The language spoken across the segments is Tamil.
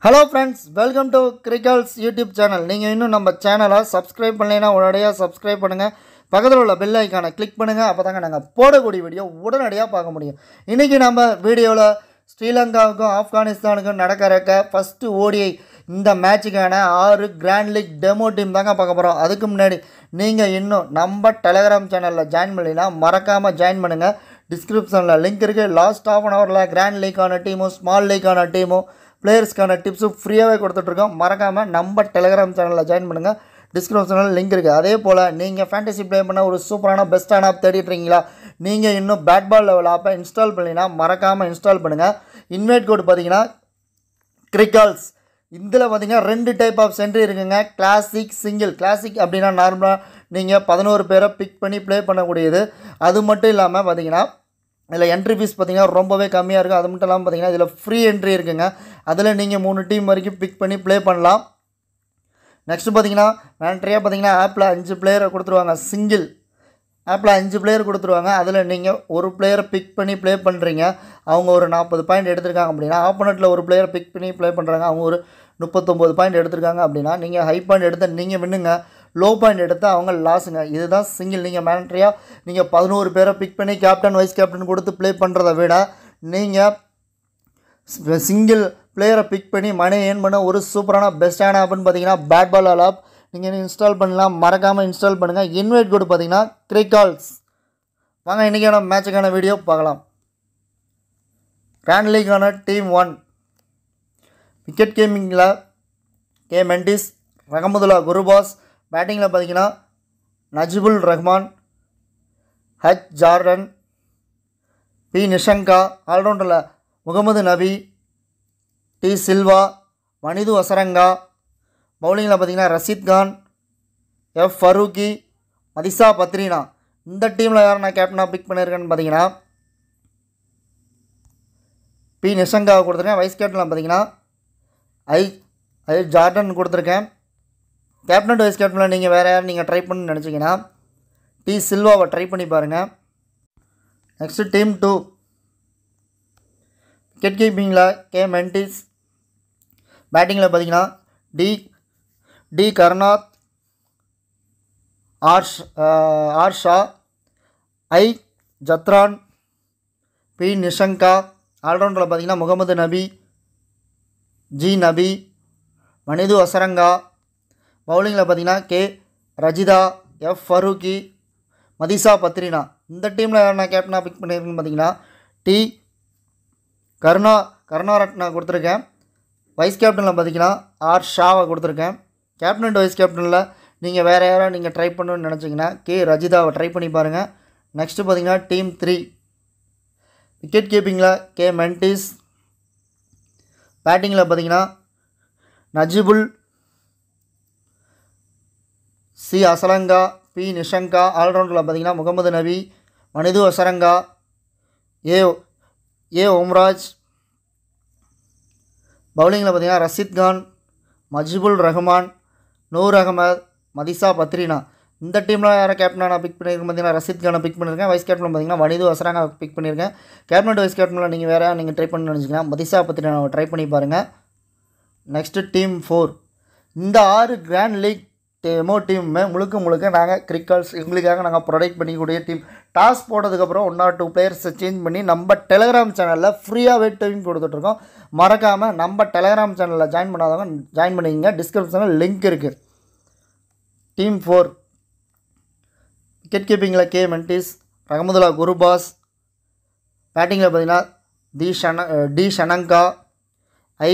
hello friends welcome to Crickals YouTube channel நீங்கள் இன்னும் நம்ம சேனலை சப்ஸ்கிரைப் பண்ணலைன்னா உடனடியாக சப்ஸ்கிரைப் பண்ணுங்கள் பக்கத்தில் உள்ள பெல் ஐக்கானை கிளிக் பண்ணுங்கள் அப்போ தாங்க நாங்கள் போடக்கூடிய வீடியோ உடனடியாக பார்க்க முடியும் இன்றைக்கி நம்ம வீடியோவில் ஸ்ரீலங்காவுக்கும் ஆப்கானிஸ்தானுக்கும் நடக்க இருக்க ஃபஸ்ட்டு ஓடிஐ இந்த மேட்சுக்கான ஆறு கிராண்ட் லீக் டெமோ டீம் தாங்க பார்க்க போகிறோம் அதுக்கு முன்னாடி நீங்கள் இன்னும் நம்ம டெலகிராம் சேனலில் ஜாயின் பண்ணலைன்னா மறக்காமல் ஜாயின் பண்ணுங்கள் டிஸ்கிரிப்ஷனில் லிங்க் இருக்குது லாஸ்ட் ஆஃப் அன் ஹவரில் கிராண்ட் லீக்கான டீமும் ஸ்மால் லீக்கான டீமும் பிளேயர்ஸ்க்கான டிப்ஸும் ஃப்ரீயாகவே கொடுத்துட்ருக்கோம் மறக்காமல் நம்ம டெலகிராம் சேனலில் ஜாயின் பண்ணுங்கள் டிஸ்கிரிப்ஷனில் லிங்க் இருக்குது அதே போல் நீங்கள் ஃபேண்டசி ப்ளே பண்ண ஒரு சூப்பரான பெஸ்ட்டான ஆப் தேடிட்டு இருக்கீங்களா நீங்கள் இன்னும் பேட் பால் லெவல் ஆப்பை இன்ஸ்டால் பண்ணினா மறக்காமல் இன்ஸ்டால் பண்ணுங்கள் இன்வைட் கோட் பார்த்தீங்கன்னா கிரிக்கால்ஸ் இதில் பார்த்தீங்கன்னா ரெண்டு டைப் ஆஃப் சென்ட்ரி இருக்குங்க கிளாசிக் சிங்கிள் கிளாசிக் அப்படின்னா நார்மலாக நீங்கள் பதினோரு பேரை பிக் பண்ணி ப்ளே பண்ணக்கூடியது அது மட்டும் இல்லாமல் பார்த்தீங்கன்னா இதில் என்ட்ரி ஃபீஸ் பார்த்தீங்கன்னா ரொம்பவே கம்மியாக இருக்கும் அது மட்டும் இல்லாமல் பார்த்தீங்கன்னா இதில் ஃப்ரீ என்ட்ரி இருக்குங்க அதில் நீங்கள் மூணு டீம் வரைக்கும் பிக் பண்ணி ப்ளே பண்ணலாம் நெக்ஸ்ட்டு பார்த்தீங்கன்னா மேண்ட்ரியாக பார்த்தீங்கன்னா ஆப்பில் அஞ்சு பிளேயரை கொடுத்துருவாங்க சிங்கிள் ஆப்பில் அஞ்சு பிளேயர் கொடுத்துருவாங்க அதில் நீங்கள் ஒரு பிளேயரை பிக் பண்ணி ப்ளே பண்ணுறீங்க அவங்க ஒரு நாற்பது பாயிண்ட் எடுத்திருக்காங்க அப்படின்னா ஆப்போனட்டில் ஒரு பிளேயரை பிக் பண்ணி ப்ளே பண்ணுறாங்க அவங்க ஒரு முப்பத்தொம்போது பாயிண்ட் எடுத்திருக்காங்க அப்படின்னா நீங்கள் ஹை பாயிண்ட் எடுத்து நீங்கள் வின்னுங்க லோ பாயிண்ட் எடுத்து அவங்க லாஸுங்க இதுதான் சிங்கிள் நீங்கள் மேண்ட்ரியாக நீங்கள் பதினோரு பேரை பிக் பண்ணி கேப்டன் வைஸ் கேப்டன் கொடுத்து ப்ளே பண்ணுறத விட நீங்கள் சிங்கிள் பிளேயரை பிக் பண்ணி மணி ஏர்ன் பண்ண ஒரு சூப்பரான பெஸ்ட்டான ஆப்னு பார்த்தீங்கன்னா பேட் பால் ஆல் ஆப் நீங்கள் இன்ஸ்டால் பண்ணலாம் மறக்காமல் இன்ஸ்டால் பண்ணுங்கள் இன்வைட் கோடு பார்த்தீங்கன்னா கிரிக்கால்ஸ் வாங்க இன்றைக்கான மேட்சுக்கான வீடியோ பார்க்கலாம் கிராண்ட் லீக்கான டீம் ஒன் விக்கெட் கேமிங்கில் கே மெண்டிஸ் ரஹமதுல்லா குருபாஸ் பேட்டிங்கில் பார்த்தீங்கன்னா நஜிபுல் ரஹ்மான் ஹச் ஜார்டன் பி நிஷங்கா ஆல்ரவுண்டரில் முகமது நபி டி சில்வா மனிது வசரங்கா பவுலிங்கில் பார்த்தீங்கன்னா ரஷீத் கான் எஃப் ஃபரூக்கி மதிசா பத்ரினா இந்த டீமில் யார் நான் கேப்டனாக பிக் பண்ணியிருக்கேன்னு பார்த்தீங்கன்னா பி நிஷங்காவை கொடுத்துருக்கேன் வைஸ் கேப்டனில் பார்த்தீங்கன்னா ஐ ஐ ஜார்டன் கொடுத்துருக்கேன் கேப்டன் வைஸ் கேப்டனில் நீங்கள் வேறு யார் நீங்கள் ட்ரை பண்ணணும்னு நினச்சிங்கன்னா டி சில்வாவை ட்ரை பண்ணி பாருங்கள் நெக்ஸ்ட்டு டீம் டூ விக்கெட் கீப்பிங்கில் கே மென்டிஸ் பேட்டிங்கில் பார்த்தீங்கன்னா D D Karunaratne R R Shah I Zadran P Nissanka ஆல்ரவுண்டரில் பார்த்தீங்கன்னா முகமது நபி ஜி நபி மனிது அசரங்கா பவுலிங்கில் பார்த்தீங்கன்னா கே ரஜிதா எஃப் ஃபரூக்கி மதிசா பத்ரினா இந்த டீமில் நான் கேப்டனாக பிக் பண்ணியிருக்கேன்னு பார்த்தீங்கன்னா டி கருணா கருணாரட்னா கொடுத்துருக்கேன் வைஸ் கேப்டனில் பார்த்தீங்கன்னா ஆர் ஷாவை கொடுத்துருக்கேன் கேப்டன் அண்ட் வைஸ் கேப்டனில் நீங்கள் வேறு யாராவது நீங்கள் ட்ரை பண்ணணும்னு நினச்சிங்கன்னா கே ரஜிதாவை ட்ரை பண்ணி பாருங்கள் நெக்ஸ்ட்டு பார்த்தீங்கன்னா டீம் த்ரீ விக்கெட் கீப்பிங்கில் கே மென்டிஸ் பேட்டிங்கில் பார்த்தீங்கன்னா நஜிபுல் சி அசலங்கா பி நிஷங்கா ஆல்ரவுண்டரில் பார்த்தீங்கன்னா முகமது நபி மனிது அசரங்கா ஏ ஏ ஓம்ராஜ் பவுலிங்கில் பார்த்தீங்கன்னா ரஷீத் கான் மஜிபுல் ரஹ்மான் நூர் அகமது மதிசா பத்ரினா இந்த டீமில் யாரை கேப்டனாக நான் பிக் பண்ணியிருக்கேன் பார்த்தீங்கன்னா ரஷீத் கானை பிக் பண்ணியிருக்கேன் வைஸ் கேப்டன் பார்த்தீங்கன்னா வனிது அசராங்க பிக் பண்ணியிருக்கேன் கேப்டன் வைஸ் கேப்டனில் நீங்கள் வேறு நீங்கள் ட்ரை பண்ண நினச்சிங்கன்னா மதிசா பத்ரினாவை ட்ரை பண்ணி பாருங்கள் நெக்ஸ்ட்டு டீம் ஃபோர் இந்த ஆறு கிராண்ட் லீக் டீமோ டீமுமே முழுக்க முழுக்க நாங்கள் கிரிக்கல்ஸ் எங்களுக்காக நாங்கள் ப்ரொடக்ட் பண்ணிக்கூடிய டீம் டாஸ் போட்டதுக்கப்புறம் ஒன் ஆர் டூ பிளேயர்ஸை சேஞ்ச் பண்ணி நம்ம டெலகிராம் சேனலில் ஃப்ரீயாக வெயிட் டைம் கொடுத்துட்ருக்கோம் மறக்காமல் நம்ம டெலகிராம் சேனலில் ஜாயின் பண்ணாதவங்க ஜாயின் பண்ணிக்கங்க டிஸ்கிரிப்ஷனில் லிங்க் இருக்குது டீம் ஃபோர் விக்கெட் கீப்பிங்கில் கே மென்டிஸ் ரஹமதுல்லா குருபாஸ் பேட்டிங்கில் பார்த்தீங்கன்னா தி ஷன டி ஷனங்கா ஐ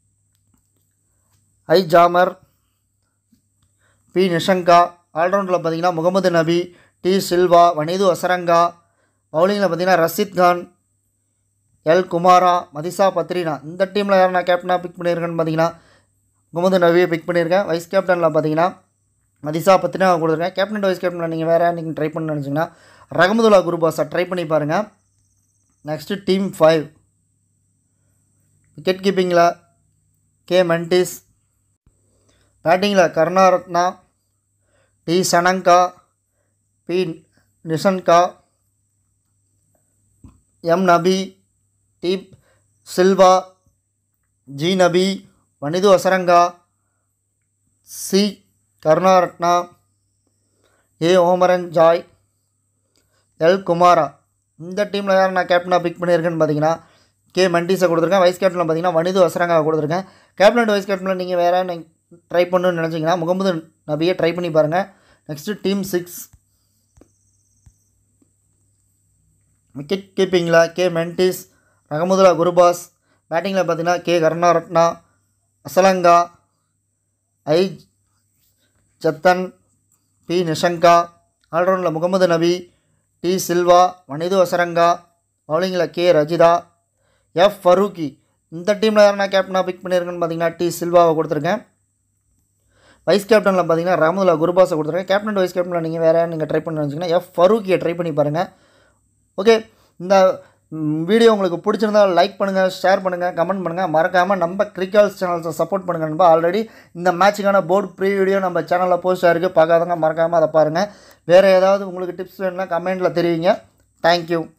ஐ ஜாமர் பி நிஷங்கா ஆல்ரவுண்டில் பார்த்தீங்கன்னா முகமது நபி டி சில்வா வனிது அசரங்கா பவுலிங்கில் பார்த்தீங்கன்னா ரஷீத் கான் எல் குமாரா மதிசா பத்ரினா இந்த டீமில் யார் நான் கேப்டனாக பிக் பண்ணியிருக்கேன்னு பார்த்தீங்கன்னா முகமது நபியை பிக் பண்ணியிருக்கேன் வைஸ் கேப்டனில் பார்த்தீங்கன்னா மதிசா பத்ரினா கொடுத்துருக்கேன் கேப்டன் வைஸ் கேப்டனில் நீங்கள் வேறு நீங்கள் ட்ரை பண்ண நினச்சிங்கன்னா ரஹமதுல்லா குருபாஸை ட்ரை பண்ணி பாருங்கள் நெக்ஸ்ட்டு டீம் ஃபைவ் விக்கெட் கீப்பிங்கில் கே மென்டிஸ் பேட்டிங்கில் Karunaratne D Shanaka P Nissanka M Nabi D Silva G Nabi Wanindu Hasaranga C Karunaratne A Omarzai L Kumara இந்த டீமில் யார் நான் கேப்டனாக பிக் பண்ணியிருக்கேன்னு பார்த்தீங்கன்னா கே மண்டீஸை கொடுத்துருக்கேன் வைஸ் கேப்டனில் பார்த்தீங்கன்னா வனிது வசரங்கா கொடுத்துருக்கேன் கேப்டன் அண்ட் வைஸ் கேப்டனில் நீங்கள் வேறு ட்ரை பண்ணணும்னு நினச்சிங்கன்னா முகமது நபியை ட்ரை பண்ணி பாருங்கள் நெக்ஸ்ட்டு டீம் சிக்ஸ் விக்கெட் கீப்பிங்கில் கே மென்டிஸ் ரகமுதுல்லா குருபாஸ் பேட்டிங்கில் பார்த்தீங்கன்னா K Karunaratne Asalanka I Zadran P Nissanka ஆல்ரவுண்டில் முகமது நபி டி சில்வா வனிது வசரங்கா பவுலிங்கில் கே ரஜிதா எஃப் ஃபரூக்கி இந்த டீமில் யார் நான் கேப்டனாக பிக் பண்ணியிருக்கேன்னு பார்த்தீங்கன்னா டி சில்வாவை கொடுத்துருக்கேன் வைஸ் கேப்டனில் பார்த்தீங்கன்னா ரஹமுல்லா குருபாஸை கொடுத்துருக்கேன் கேப்டன் அண்ட் வைஸ் கேப்டனில் நீங்கள் வேறு நீங்கள் ட்ரை பண்ணி வச்சிங்கன்னா எஃப் ஃபரூக்கியை ட்ரை பண்ணி பாருங்கள் ஓகே இந்த ம், வீடியோ உங்களுக்கு பிடிச்சிருந்தா லைக் பண்ணுங்கள் ஷேர் பண்ணுங்கள் கமெண்ட் பண்ணுங்கள் மறக்காமல் நம்ம கிரிக்கெட் சேனல்ஸை சப்போர்ட் பண்ணுங்க நண்பா ஆல்ரெடி இந்த மேட்சுக்கான போர்டு ப்ரீ வீடியோ நம்ம சேனலில் போஸ்ட் ஆயிருக்கு பார்க்காதவங்க மறக்காமல் அதை பாருங்கள் வேறு ஏதாவது உங்களுக்கு டிப்ஸ் வேணும்னா கமெண்ட்டில் தெரிவிங்க தேங்க்யூ